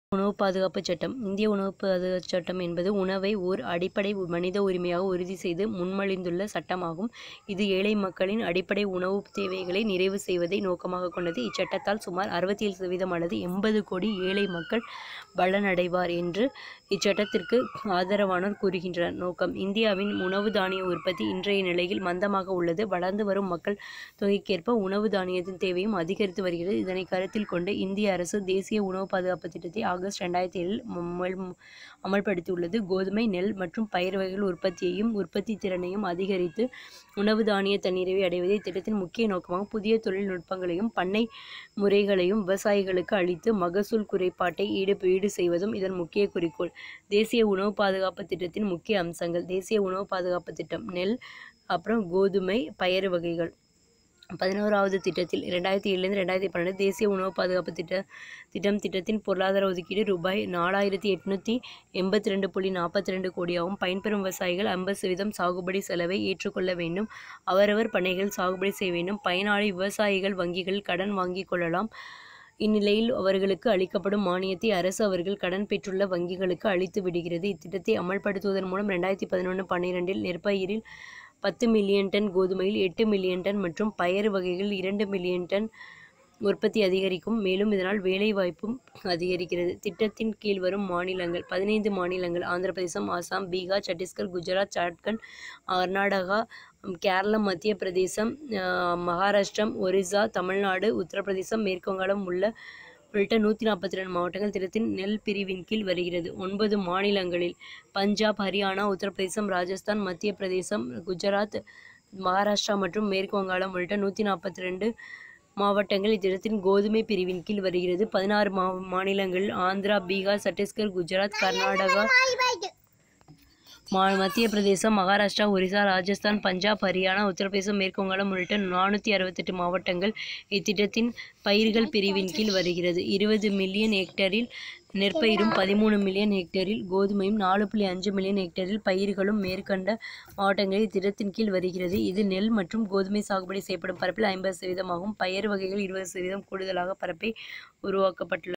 உணவு பாதுகாப்பு சட்டம் இந்திய உணவு பாதுகாப்பு சட்டம் என்பது உணவை ஓர் அடிப்படை மனித உரிமையாக உறுதி செய்து முன்மொழிந்துள்ள சட்டமாகும் இது ஏழை மக்களின் அடிப்படை உணவு தேவைகளை நிறைவு செய்வதை நோக்கமாக கொண்டது இச்சட்டத்தால் சுமார் அறுபத்தி ஏழு சதவீதம் அல்லது எண்பது கோடி ஏழை மக்கள் பலனடைவார் என்று இச்சட்டத்திற்கு ஆதரவானோர் கூறுகின்றனர் நோக்கம் இந்தியாவின் உணவு தானிய உற்பத்தி இன்றைய நிலையில் மந்தமாக உள்ளது வளர்ந்து வரும் மக்கள் தொகைக்கேற்ப உணவு தானியத்தின் தேவையும் அதிகரித்து வருகிறது இதனை கருத்தில் கொண்டு இந்திய அரசு தேசிய உணவு பாதுகாப்பு திட்டத்தை ஆகஸ்ட் ரெண்டாயிரத்தி ஏழில் அமல் அமல்படுத்தியுள்ளது கோதுமை நெல் மற்றும் பயிர் வகைகள் உற்பத்தியையும் உற்பத்தி திறனையும் அதிகரித்து உணவு தானிய தன்னிறைவை அடைவதே இத்திட்டத்தின் முக்கிய நோக்கமாகும் புதிய தொழில்நுட்பங்களையும் பண்ணை முறைகளையும் விவசாயிகளுக்கு அளித்து மகசூல் குறைபாட்டை ஈடு ஈடு செய்வதும் இதன் முக்கிய குறிக்கோள் தேசிய உணவு பாதுகாப்பு திட்டத்தின் முக்கிய அம்சங்கள் தேசிய உணவு பாதுகாப்பு திட்டம் நெல் அப்புறம் கோதுமை பயறு வகைகள் பதினோராவது திட்டத்தில் இரண்டாயிரத்தி ஏழுலேருந்து ரெண்டாயிரத்தி பன்னெண்டு தேசிய உணவு பாதுகாப்பு திட்ட திட்டம் திட்டத்தின் பொருளாதார ஒதுக்கீடு ரூபாய் நாலாயிரத்தி எட்நூற்றி எண்பத்தி ரெண்டு புள்ளி நாற்பத்தி ரெண்டு கோடியாகவும் பயன்பெறும் விவசாயிகள் ஐம்பது சதவீதம் சாகுபடி செலவை ஏற்றுக்கொள்ள வேண்டும் அவரவர் பண்ணைகள் சாகுபடி செய்ய வேண்டும் பயனாளி விவசாயிகள் வங்கிகள் கடன் வாங்கிக் கொள்ளலாம் இந்நிலையில் அவர்களுக்கு அளிக்கப்படும் மானியத்தை அரசு அவர்கள் கடன் பெற்றுள்ள வங்கிகளுக்கு அளித்து விடுகிறது இத்திட்டத்தை அமல்படுத்துவதன் மூலம் ரெண்டாயிரத்தி பதினொன்று பன்னிரெண்டில் நெற்பயிரில் பத்து மில்லியன் டன் கோதுமையில் எட்டு மில்லியன் டன் மற்றும் பயறு வகைகள் இரண்டு மில்லியன் டன் உற்பத்தி அதிகரிக்கும் மேலும் இதனால் வேலைவாய்ப்பும் அதிகரிக்கிறது திட்டத்தின் கீழ் வரும் மாநிலங்கள் பதினைந்து மாநிலங்கள் ஆந்திர பிரதேசம் ஆசாம் பீகார் சத்தீஸ்கர் குஜராத் ஜார்க்கண்ட் கர்நாடகா கேரளம் மத்திய பிரதேசம் மகாராஷ்டிரம் ஒரிசா தமிழ்நாடு உத்தரப்பிரதேசம் மேற்கு வங்காளம் உள்ள உள்ளிட்ட நூற்றி நாற்பத்தி ரெண்டு மாவட்டங்கள் திட்டத்தின் நெல் பிரிவின் கீழ் வருகிறது ஒன்பது மாநிலங்களில் பஞ்சாப் ஹரியானா உத்தரப்பிரதேசம் ராஜஸ்தான் மத்திய பிரதேசம் குஜராத் மகாராஷ்டிரா மற்றும் மேற்கு வங்காளம் உள்ளிட்ட நூற்றி நாற்பத்தி ரெண்டு மாவட்டங்கள் இத்திட்டத்தின் கோதுமை பிரிவின் கீழ் வருகிறது பதினாறு மா மாநிலங்களில் ஆந்திரா பீகார் சத்தீஸ்கர் குஜராத் கர்நாடகா மா மத்திய பிரதேசம் மகாராஷ்டிரா ஒரிசா ராஜஸ்தான் பஞ்சாப் ஹரியானா உத்தரப்பிரதேசம் மேற்கு வங்காளம் உள்ளிட்ட நானூற்றி அறுபத்தெட்டு மாவட்டங்கள் இத்திட்டத்தின் பயிர்கள் பிரிவின் கீழ் வருகிறது இருபது மில்லியன் ஹெக்டரில் நெற்பயிரும் பதிமூணு மில்லியன் ஹெக்டேரில் கோதுமையும் நாலு புள்ளி அஞ்சு மில்லியன் ஹெக்டேரில் பயிர்களும் மேற்கண்ட மாவட்டங்களில் இத்திட்டத்தின் கீழ் வருகிறது இது நெல் மற்றும் கோதுமை சாகுபடி செய்யப்படும் பரப்பில் ஐம்பது சதவீதமாகும் பயறு வகைகள் இருபது சதவீதம் கூடுதலாக பரப்பை உருவாக்கப்பட்டுள்ளது